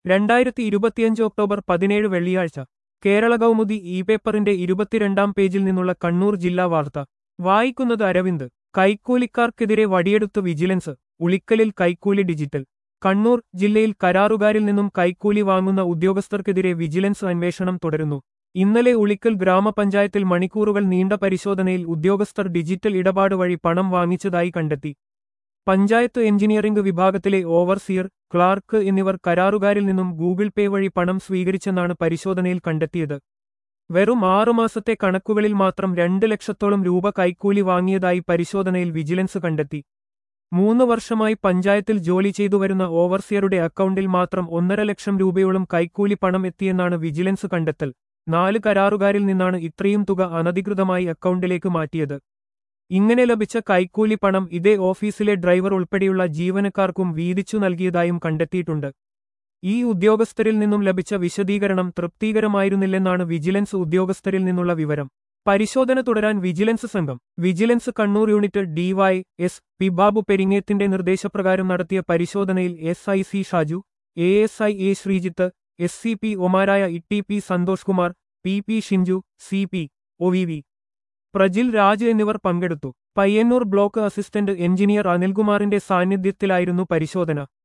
രണ്ടായിരത്തി ഇരുപത്തിയഞ്ച് ഒക്ടോബർ പതിനേഴ് വെള്ളിയാഴ്ച കേരള കൗമുദി ഇ പേപ്പറിന്റെ ഇരുപത്തിരണ്ടാം പേജിൽ നിന്നുള്ള കണ്ണൂർ ജില്ലാ വാർത്ത വായിക്കുന്നത് അരവിന്ദ് കൈക്കൂലിക്കാർക്കെതിരെ വടിയെടുത്ത് വിജിലൻസ് ഉളിക്കലിൽ കൈക്കൂലി ഡിജിറ്റൽ കണ്ണൂർ ജില്ലയിൽ കരാറുകാരിൽ നിന്നും കൈക്കൂലി വാങ്ങുന്ന ഉദ്യോഗസ്ഥർക്കെതിരെ വിജിലൻസ് അന്വേഷണം തുടരുന്നു ഇന്നലെ ഉളിക്കൽ ഗ്രാമപഞ്ചായത്തിൽ മണിക്കൂറുകൾ നീണ്ട പരിശോധനയിൽ ഉദ്യോഗസ്ഥർ ഡിജിറ്റൽ ഇടപാട് വഴി പണം വാങ്ങിച്ചതായി കണ്ടെത്തി പഞ്ചായത്ത് എഞ്ചിനീയറിംഗ് വിഭാഗത്തിലെ ഓവർസിയർ ക്ലാർക്ക് എന്നിവർ കരാറുകാരിൽ നിന്നും ഗൂഗിൾ പേ വഴി പണം സ്വീകരിച്ചെന്നാണ് പരിശോധനയിൽ കണ്ടെത്തിയത് വെറും ആറുമാസത്തെ കണക്കുകളിൽ മാത്രം രണ്ട് ലക്ഷത്തോളം രൂപ കൈക്കൂലി വാങ്ങിയതായി പരിശോധനയിൽ വിജിലൻസ് കണ്ടെത്തി മൂന്ന് വർഷമായി പഞ്ചായത്തിൽ ജോലി ചെയ്തുവരുന്ന ഓവർസിയറുടെ അക്കൗണ്ടിൽ മാത്രം ഒന്നര ലക്ഷം രൂപയോളം കൈക്കൂലി പണം എത്തിയെന്നാണ് വിജിലൻസ് കണ്ടെത്തൽ നാല് കരാറുകാരിൽ നിന്നാണ് ഇത്രയും തുക അനധികൃതമായി അക്കൗണ്ടിലേക്ക് മാറ്റിയത് ഇങ്ങനെ ലഭിച്ച കൈക്കൂലി പണം ഇതേ ഓഫീസിലെ ഡ്രൈവർ ഉൾപ്പെടെയുള്ള ജീവനക്കാർക്കും വീതിച്ചു നൽകിയതായും കണ്ടെത്തിയിട്ടുണ്ട് ഈ ഉദ്യോഗസ്ഥരിൽ നിന്നും ലഭിച്ച വിശദീകരണം തൃപ്തികരമായിരുന്നില്ലെന്നാണ് വിജിലൻസ് ഉദ്യോഗസ്ഥരിൽ നിന്നുള്ള വിവരം പരിശോധന തുടരാൻ വിജിലൻസ് സംഘം vigilance Kannur unit DY S P Babu പെരിങ്ങേത്തിന്റെ നിർദ്ദേശപ്രകാരം നടത്തിയ പരിശോധനയിൽ S I C Shaju A S I A Sreejith S C P ഒമാരായ E P Santhosh Kumar P P Shinju C P O V V Prajil Raj എന്നിവർ പങ്കെടുത്തു പയ്യന്നൂർ ബ്ലോക്ക് അസിസ്റ്റന്റ് എഞ്ചിനീയർ അനിൽകുമാറിന്റെ സാന്നിധ്യത്തിലായിരുന്നു പരിശോധന